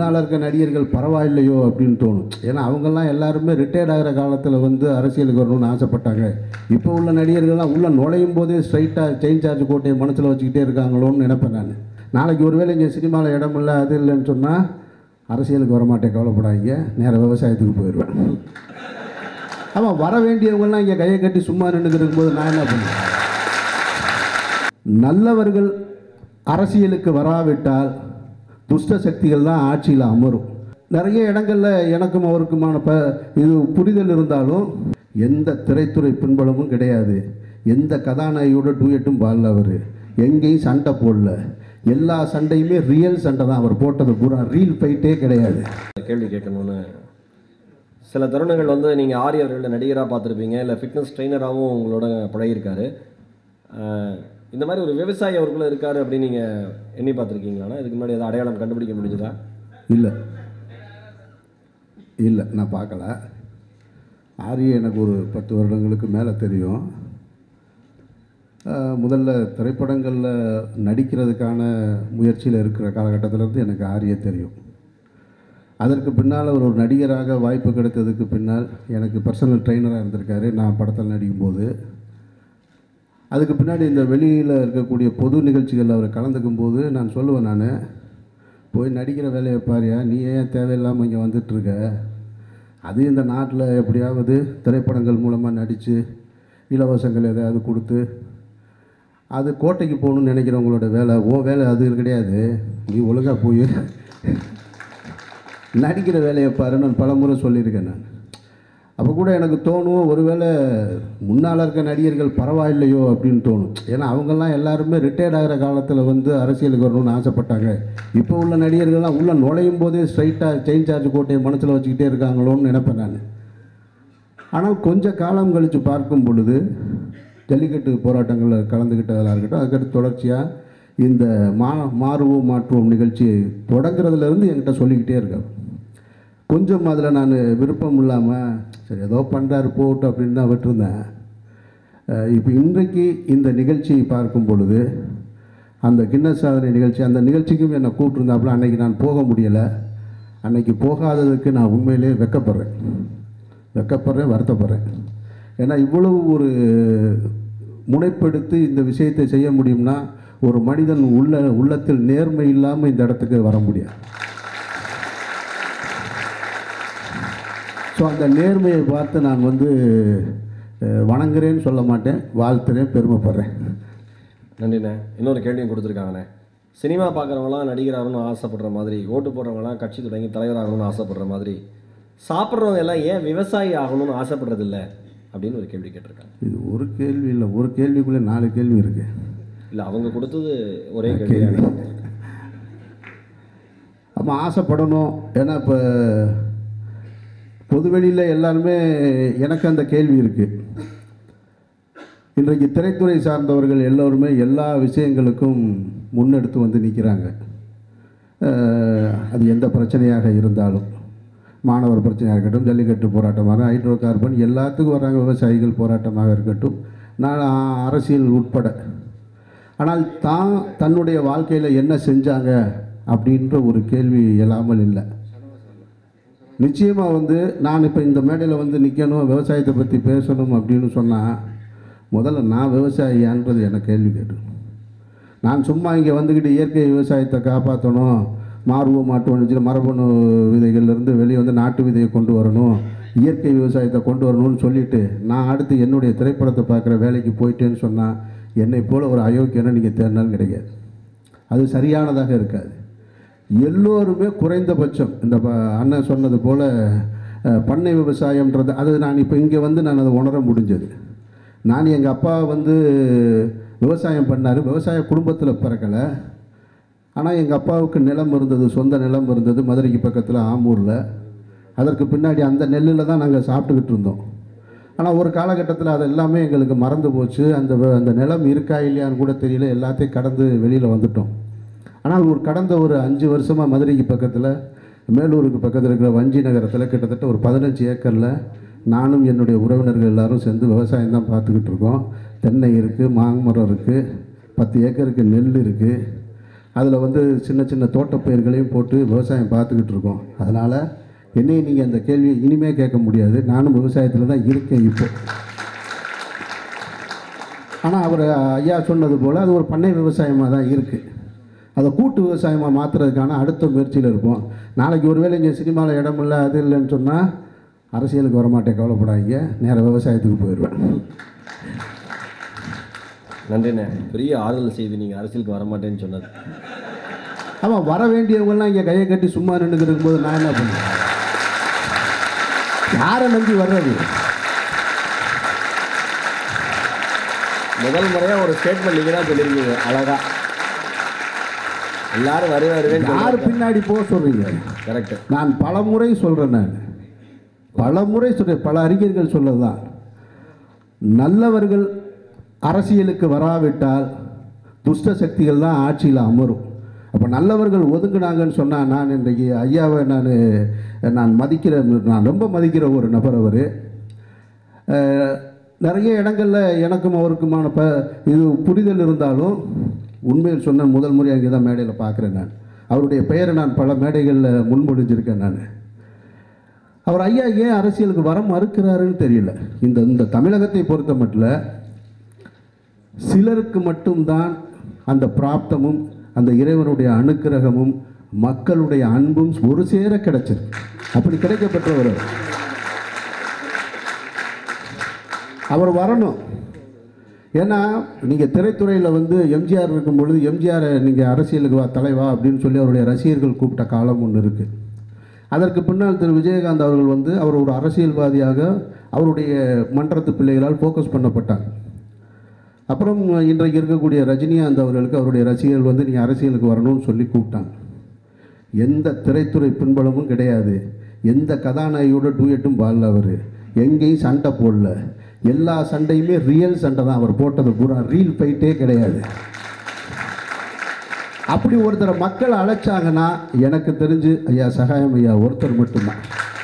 முன்னால் இருக்க நடிகர்கள் பரவாயில்லையோ அப்படின்னு தோணும் ஏன்னா அவங்கெல்லாம் எல்லாருமே ரிட்டையர்ட் ஆகிற காலத்தில் வந்து அரசியலுக்கு வரணும்னு ஆசைப்பட்டாங்க இப்போ உள்ள நடிகர்கள்லாம் உள்ளே நுழையும் போதே ஸ்ட்ரைட்டாக செயின் சார்ஜ் கோட்டையை மனசில் வச்சுக்கிட்டே இருக்காங்களோன்னு நினைப்பேன் நான் நாளைக்கு ஒருவேளை இங்கே சினிமாவில் இடம் இல்லை அது இல்லைன்னு சொன்னால் அரசியலுக்கு வரமாட்டேன் கவலைப்படாதீங்க நேராக விவசாயத்துக்கு போயிடுவேன் ஆமாம் வர வேண்டியவங்கெல்லாம் இங்கே கையை கட்டி சும்மா நின்றுக்கிட்டு இருக்கும்போது நான் என்ன பண்ணுவேன் நல்லவர்கள் அரசியலுக்கு வராவிட்டால் துஷ்ட சக்திகள் தான் ஆட்சியில் அமரும் நிறைய இடங்களில் எனக்கும் அவருக்குமான ப இது புரிதல் இருந்தாலும் எந்த திரைத்துறை பின்பலமும் கிடையாது எந்த கதாநாயகியோட டூயட்டும் பாடல அவர் எங்கேயும் சண்டை போடல எல்லா சண்டையுமே ரியல் சண்டை தான் அவர் போட்டது பூரா ரீல் ஃபைட்டே கிடையாது கேள்வி கேட்கணும்னு சில தருணங்கள் வந்து நீங்கள் ஆரியர்கள் நடிகராக பார்த்துருப்பீங்க இல்லை ஃபிட்னஸ் ட்ரெயினராகவும் உங்களோட பழகியிருக்காரு அஹ், இந்த மாதிரி ஒரு விவசாயி அவருக்குள்ள இருக்காரு அப்படின்னு நீங்கள் எண்ணி பார்த்துருக்கீங்களாண்ணா இதுக்கு முன்னாடி ஏதாவது அடையாளம் கண்டுபிடிக்க முடிஞ்சதா இல்லை இல்லை நான் பார்க்கல ஆரிய எனக்கு ஒரு பத்து வருடங்களுக்கு மேலே தெரியும் அஹ், முதல்ல திரைப்படங்களில் நடிக்கிறதுக்கான முயற்சியில் இருக்கிற காலகட்டத்திலேருந்து எனக்கு ஆரிய தெரியும் அதற்கு பின்னால் அவர் ஒரு நடிகராக வாய்ப்பு கிடைத்ததுக்கு பின்னால் எனக்கு பர்சனல் ட்ரெயினராக இருந்திருக்காரு நான் படத்தில் நடிக்கும்போது அதுக்கு பின்னாடி இந்த வெளியில் இருக்கக்கூடிய பொது நிகழ்ச்சிகளில் அவர் கலந்துக்கும் போது நான் சொல்லுவேன் நான் போய் நடிக்கிற வேலையை பாரியா நீ ஏன் தேவையில்லாமல் இங்கே வந்துட்டுருக்க அது இந்த நாட்டில் எப்படியாவது திரைப்படங்கள் மூலமாக நடித்து இலவசங்கள் எதையாவது கொடுத்து அது கோட்டைக்கு போகணும்னு நினைக்கிறவங்களோட வேலை ஓ வேலை அது கிடையாது நீ ஒழுங்காக போய் நடிக்கிற வேலையை பாரு நான் பலமுறை சொல்லியிருக்கேன் நான் அப்போ கூட எனக்கு தோணும் ஒருவேளை முன்னால் இருக்க நடிகர்கள் பரவாயில்லையோ அப்படின்னு தோணும் ஏன்னா அவங்கெல்லாம் எல்லாருமே ரிட்டையர்ட் ஆகிற காலத்தில் வந்து அரசியலுக்கு வரணும்னு ஆசைப்பட்டாங்க இப்போ உள்ள நடிகர்கள்லாம் உள்ளே நுழையும் போதே ஸ்ட்ரைட்டாக செயின் சார்ஜ் கோட்டையை மனசில் வச்சுக்கிட்டே இருக்காங்களோன்னு நினைப்பேன் நான் ஆனால் கொஞ்ச காலம் கழித்து பார்க்கும் பொழுது ஜல்லிக்கட்டு போராட்டங்களில் கலந்துக்கிட்டதெல்லாம் இருக்கட்டும் அதுக்கடுத்து தொடர்ச்சியாக இந்த மா மாறுவோம் மாற்றுவோம் நிகழ்ச்சி தொடங்குறதுலேருந்து என்கிட்ட சொல்லிக்கிட்டே இருக்கேன் கொஞ்சம் அதில் நான் விருப்பம் இல்லாமல் சரி ஏதோ பண்ணுறாரு போட்டு அப்படின்னு தான் விட்டுருந்தேன் அஹ் இப்போ இன்றைக்கு இந்த நிகழ்ச்சியை பார்க்கும் பொழுது அந்த கின்னஸ் சாதனை நிகழ்ச்சி அந்த நிகழ்ச்சிக்கும் என்னை கூப்பிட்டுருந்தாப்புல அன்னைக்கு நான் போக முடியலை அன்னைக்கு போகாததுக்கு நான் உண்மையிலே வெக்கப்படுறேன் வெக்கப்படுறேன் வருத்தப்படுறேன் ஏன்னா இவ்வளவு ஒரு முனைப்பெடுத்து இந்த விஷயத்தை செய்ய முடியும்னா ஒரு மனிதன் உள்ள உள்ளத்தில் நேர்மை இல்லாமல் இந்த இடத்துக்கு வர முடியாது ஸோ அந்த நேர்மையை பார்த்து நான் வந்து அஹ், வணங்குறேன்னு சொல்ல மாட்டேன் வாழ்த்துறேன் பெருமைப்படுறேன் நன்றிண்ணே இன்னொரு கேள்வியும் கொடுத்துருக்காங்கண்ணே சினிமா பார்க்குறவங்களாம் நடிகராகணும்னு ஆசைப்படுற மாதிரி ஓட்டு போடுறவங்களாம் கட்சி தொடங்கி தலைவராகணும்னு ஆசைப்படுற மாதிரி சாப்பிட்றவங்க எல்லாம் ஏன் விவசாயி ஆகணும்னு ஆசைப்படுறதில்ல அப்படின்னு ஒரு கேள்வி கேட்டிருக்காங்க இது ஒரு கேள்வி இல்லை ஒரு கேள்விக்குள்ளே நாலு கேள்வி இருக்குது இல்லை அவங்க கொடுத்தது ஒரே கேள்வி நம்ம ஆசைப்படணும் ஏன்னா இப்போ பொதுவெளியில் எல்லாருமே எனக்கு அந்த கேள்வி இருக்குது இன்றைக்கு திரைத்துறை சார்ந்தவர்கள் எல்லோருமே எல்லா விஷயங்களுக்கும் முன்னெடுத்து வந்து நிற்கிறாங்க அஹ், அது எந்த பிரச்சனையாக இருந்தாலும் மாணவர் பிரச்சனையாக இருக்கட்டும் ஜல்லிக்கட்டு போராட்டமாக ஹைட்ரோ கார்பன் எல்லாத்துக்கும் வர்றாங்க விவசாயிகள் போராட்டமாக இருக்கட்டும் நான் அரசியல் உட்பட ஆனால் தான் தன்னுடைய வாழ்க்கையில் என்ன செஞ்சாங்க அப்படின்ற ஒரு கேள்வி இல்லாமல் இல்லை நிச்சயமாக வந்து நான் இப்போ இந்த மேடையில் வந்து நிற்கணும் விவசாயத்தை பற்றி பேசணும் அப்படின்னு சொன்னால் முதல்ல நான் விவசாயியான்றது எனக்கு கேள்வி கேட்டு நான் சும்மா இங்கே வந்துக்கிட்டு இயற்கை விவசாயத்தை காப்பாற்றணும் மாறுவோம் மாட்டுவோம் மரபணு விதைகள்லேருந்து வெளியே வந்து நாட்டு விதையை கொண்டு வரணும் இயற்கை விவசாயத்தை கொண்டு வரணும்னு சொல்லிட்டு நான் அடுத்து என்னுடைய திரைப்படத்தை பார்க்குற வேலைக்கு போயிட்டேன்னு சொன்னால் என்னை போல் ஒரு அயோக்கியனை நீங்கள் தேடினாலும் கிடைக்காது அது சரியானதாக இருக்காது எல்லோருமே குறைந்தபட்சம் இந்த ப- அண்ணன் சொன்னது போல் அஹ், பண்ணை விவசாயம்ன்றது அது நான் இப்போ இங்கே வந்து நான் அதை உணர முடிஞ்சது நான் எங்கள் அப்பா வந்து விவசாயம் பண்ணார் விவசாய குடும்பத்தில் பிறக்கலை ஆனால் எங்கள் அப்பாவுக்கு நிலம் இருந்தது சொந்த நிலம் இருந்தது மதுரைக்கு பக்கத்தில் ஆமூரில் அதற்கு பின்னாடி அந்த நெல்லில் தான் நாங்கள் சாப்பிட்டுக்கிட்டு இருந்தோம் ஆனால் ஒரு காலகட்டத்தில் அது எல்லாமே எங்களுக்கு மறந்து போச்சு அந்த வ- அந்த நிலம் இருக்கா இல்லையான்னு கூட தெரியல எல்லாத்தையும் கடந்து வெளியில் வந்துட்டோம் ஆனால் ஒரு கடந்த ஒரு அஞ்சு வருஷமாக மதுரைக்கு பக்கத்தில் மேலூருக்கு பக்கத்தில் இருக்கிற வஞ்சி நகரத்தில் கிட்டத்தட்ட ஒரு பதினஞ்சு ஏக்கரில் நானும் என்னுடைய உறவினர்கள் எல்லாரும் சேர்ந்து விவசாயம் தான் பார்த்துக்கிட்டு இருக்கோம் தென்னை இருக்குது மாமரம் இருக்குது பத்து ஏக்கருக்கு நெல் இருக்குது அதில் வந்து சின்ன சின்ன தோட்டப்பயிர்களையும் போட்டு விவசாயம் பார்த்துக்கிட்டு இருக்கோம் அதனால் என்னையும் நீங்கள் அந்த கேள்வியை இனிமே கேட்க முடியாது நானும் விவசாயத்தில் தான் இருக்கேன் இப்போ ஆனால் அவர் ஐயா சொன்னது போல் அது ஒரு பண்ணை விவசாயமாக தான் இருக்குது அதை கூட்டு விவசாயமாக மாற்றுறதுக்கான அடுத்த முயற்சியில் இருப்போம் நாளைக்கு ஒருவேளை இங்கே சினிமாவில் இடம் இல்லை அது இல்லைன்னு சொன்னால் அரசியலுக்கு வரமாட்டேன் கவலைப்படாதீங்க நேராக விவசாயத்துக்கு போயிடுவேன் நன்றிண்ணே பெரிய ஆறுதல் செய்தி நீங்கள் அரசியலுக்கு வரமாட்டேன்னு சொன்னது ஆமாம் வர வேண்டியவங்கெல்லாம் இங்கே கையை கட்டி சும்மா நின்றுட்டு இருக்கும்போது நான் என்ன பண்ணுவேன் யாரை நம்பி வர்றது முதல் முறையாக ஒரு ஸ்டேட்மெண்ட் நீங்கள் தான் சொல்லியிருக்கீங்க அழகா எல்லாரும் வருவாருவேன்னு யார் பின்னாடி போக சொல்கிறீங்க கரெக்டு நான் பல முறை சொல்கிறேன் நான் பல முறை சொல்கிறேன் பல அறிஞர்கள் சொல்லதான் நல்லவர்கள் அரசியலுக்கு வராவிட்டால் துஷ்ட சக்திகள் தான் ஆட்சியில் அமரும் அப்போ நல்லவர்கள் ஒதுங்குனாங்கன்னு சொன்னால் நான் இன்றைக்கு ஐயாவை நான் நான் மதிக்கிற நான் ரொம்ப மதிக்கிற ஒரு நபர் அவர் நிறைய இடங்களில் எனக்கும் அவருக்குமான ப இது புரிதல் இருந்தாலும் உண்மையில் சொன்ன முதல் முறை அங்கே தான் மேடையில் பார்க்குறேன் நான் அவருடைய பெயரை நான் பல மேடைகளில் முன்மொழிஞ்சிருக்கேன் நான் அவர் ஐயா ஏன் அரசியலுக்கு வர மறுக்கிறாருன்னு தெரியல இந்த இந்த தமிழகத்தை பொறுத்த மட்டும் சிலருக்கு மட்டும்தான் அந்த பிராப்தமும் அந்த இறைவனுடைய அனுக்கிரகமும் மக்களுடைய அன்பும் ஒரு சேர கிடைச்சிருக்கு அப்படி கிடைக்கப்பட்டவர் அவர். அவர் வரணும் ஏன்னா நீங்கள் திரைத்துறையில் வந்து எம்ஜிஆர் இருக்கும் பொழுது எம்ஜிஆரை நீங்கள் அரசியலுக்கு வா தலைவா அப்படின்னு சொல்லி அவருடைய ரசிகர்கள் கூப்பிட்ட காலம் ஒன்று இருக்குது அதற்கு பின்னால் திரு விஜயகாந்த் அவர்கள் வந்து அவர் ஒரு அரசியல்வாதியாக அவருடைய மன்றத்து பிள்ளைகளால் ஃபோக்கஸ் பண்ணப்பட்டார் அப்புறம் இன்றைக்கு இருக்கக்கூடிய ரஜினிகாந்த் அவர்களுக்கு அவருடைய ரசிகர்கள் வந்து நீங்கள் அரசியலுக்கு வரணும்னு சொல்லி கூப்பிட்டாங்க எந்த திரைத்துறை பின்பலமும் கிடையாது எந்த கதாநாயகியோட டூயட்டும் பாடல அவர் எங்கேயும் சண்டை போடல எல்லா சண்டையுமே ரியல் சண்டை தான் அவர் போட்டது பூரா ரீல் ஃபைட்டே கிடையாது அப்படி ஒருத்தரை மக்கள் அழைச்சாங்கன்னா எனக்கு தெரிஞ்சு ஐயா சகாயம் ஐயா ஒருத்தர் மட்டும்தான்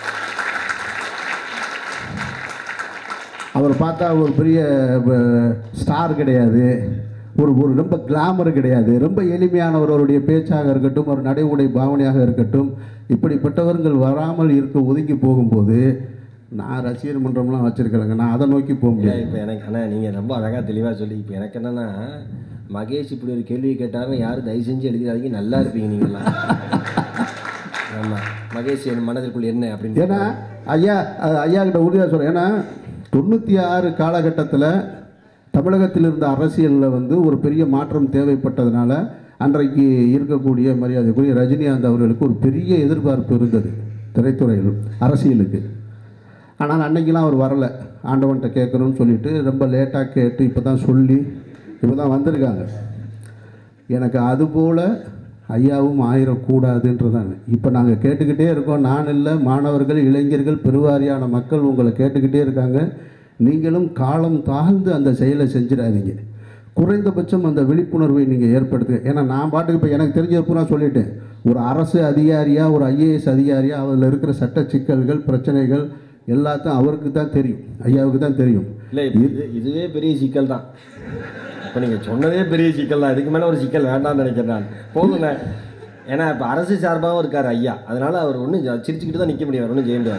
அவர் பார்த்தா ஒரு பெரிய ஸ்டார் கிடையாது ஒரு ஒரு ரொம்ப கிளாமர் கிடையாது ரொம்ப எளிமையானவர் அவருடைய பேச்சாக இருக்கட்டும் ஒரு நடை உடை பாவனையாக இருக்கட்டும் இப்படிப்பட்டவர்கள் வராமல் இருக்க ஒதுங்கி போகும்போது நான் ரசிகர் மன்றம்லாம் வச்சுருக்கிறேங்க நான் அதை நோக்கி போக முடியாது இப்போ எனக்கு அண்ணா நீங்கள் ரொம்ப அழகாக தெளிவாக சொல்லி இப்போ எனக்கு என்னென்னா மகேஷ் இப்படி ஒரு கேள்வி கேட்டாலும் யாரும் தயவு செஞ்சு எழுதிடாதீங்க நல்லா இருப்பீங்க நீங்களாம் ஆமாம் மகேஷ் என் மனதிற்குள் என்ன அப்படின்னு ஏன்னா ஐயா அஹ் ஐயா கிட்ட உறுதியாக சொல்கிறேன் ஏன்னா தொண்ணூற்றி ஆறு காலகட்டத்தில் தமிழகத்தில் இருந்த அரசியலில் வந்து ஒரு பெரிய மாற்றம் தேவைப்பட்டதுனால அன்றைக்கு இருக்கக்கூடிய மரியாதைக்குரிய ரஜினிகாந்த் அவர்களுக்கு ஒரு பெரிய எதிர்பார்ப்பு இருந்தது திரைத்துறையில் அரசியலுக்கு ஆனால் அன்னைக்கெல்லாம் அவர் வரலை ஆண்டவன்கிட்ட கேட்கணும்னு சொல்லிட்டு ரொம்ப லேட்டாக கேட்டு இப்போ தான் சொல்லி இப்போ தான் வந்திருக்காங்க எனக்கு அதுபோல் ஐயாவும் ஆயிரக்கூடாதுன்றதான் இப்போ நாங்கள் கேட்டுக்கிட்டே இருக்கோம் நான் இல்லை மாணவர்கள் இளைஞர்கள் பெருவாரியான மக்கள் உங்களை கேட்டுக்கிட்டே இருக்காங்க நீங்களும் காலம் தாழ்ந்து அந்த செயலை செஞ்சிடாதீங்க குறைந்தபட்சம் அந்த விழிப்புணர்வை நீங்கள் ஏற்படுத்துங்க ஏன்னா நான் பாட்டுக்கு இப்போ எனக்கு தெரிஞ்ச பூரா சொல்லிட்டேன் ஒரு அரசு அதிகாரியாக ஒரு ஐஏஎஸ் அதிகாரியாக அதில் இருக்கிற சட்ட சிக்கல்கள் பிரச்சனைகள் எல்லாத்தையும் அவருக்கு தான் தெரியும் ஐயாவுக்கு தான் தெரியும் இல்லை இப்போ இது இதுவே பெரிய சிக்கல் தான் இப்போ நீங்கள் சொன்னதே பெரிய சிக்கல் தான் இதுக்கு மேலே ஒரு சிக்கல் வேண்டாம்னு நினைக்கிறேன் நான் போதுங்க ஏன்னா இப்போ அரசு சார்பாகவும் இருக்கார் ஐயா அதனால் அவர் ஒன்றும் சிரிச்சுக்கிட்டு தான் நிற்க முடியாது ஒன்றும் செய்ய முடியாது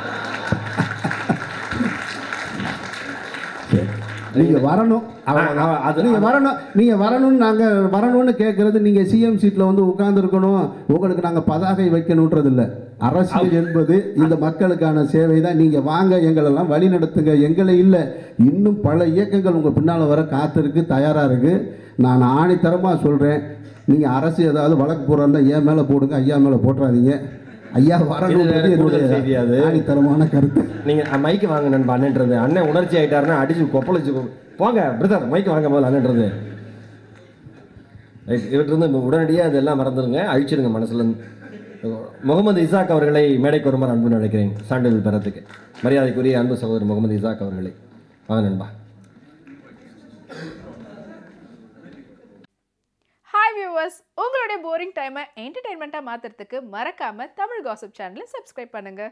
நீங்கள் வரணும் அவ- அவ- அது- நீங்கள் வரணும் நீங்கள் வரணும்னு நாங்கள் வரணும்னு கேட்குறது நீங்கள் சிஎம் சீட்டில் வந்து உட்காந்துருக்கணும் உங்களுக்கு நாங்கள் பதாகை வைக்கணுன்றது இல்லை அரசியல் என்பது இந்த மக்களுக்கான சேவை தான் நீங்கள் வாங்க எங்களெல்லாம் வழி நடத்துங்க எங்களை இல்லை இன்னும் பல இயக்கங்கள் உங்கள் பின்னால் வர காத்திருக்கு தயாராக இருக்குது நான் ஆணித்தரமாக சொல்கிறேன் நீங்கள் அரசு ஏதாவது வழக்கு போடுறா என் மேலே போடுங்க ஐயா மேலே போட்டுறாதீங்க ஐயா வரணுன்றது இது கூடுதல் செய்தி அது. என்னுடைய ஆணித்தரமான கருத்து நீங்கள் மைக்கு வாங்க நண்பா அண்ணன்றது அண்ணன் உணர்ச்சி ஆகிட்டாருன்னா அடிச்சு கொப்பளிச்சு கொ- போங்க பிரதர் மைக்கு வாங்க முதல்ல அண்ணன்றது ரைட் இவற்றிருந்து உடனடியாக அதெல்லாம் மறந்துடுங்க அழிச்சிடுங்க மனசுல முகமது இசாக் அவர்களை மேடைக்கு வருமாறு அன்பு நினைக்கிறேன் சான்றிதழ் பெறத்துக்கு மரியாதைக்குரிய அன்பு சகோதரர் முகமது இசாக் அவர்களை வாங்க நண்பா ஹாய் வியூவர்ஸ் உங்களுடைய போரிங் டைமை என்டர்டைன்மெண்ட்டாக மாற்றுறதுக்கு மறக்காமல் தமிழ் காசிப் சேனலை சப்ஸ்கிரைப் பண்ணுங்கள்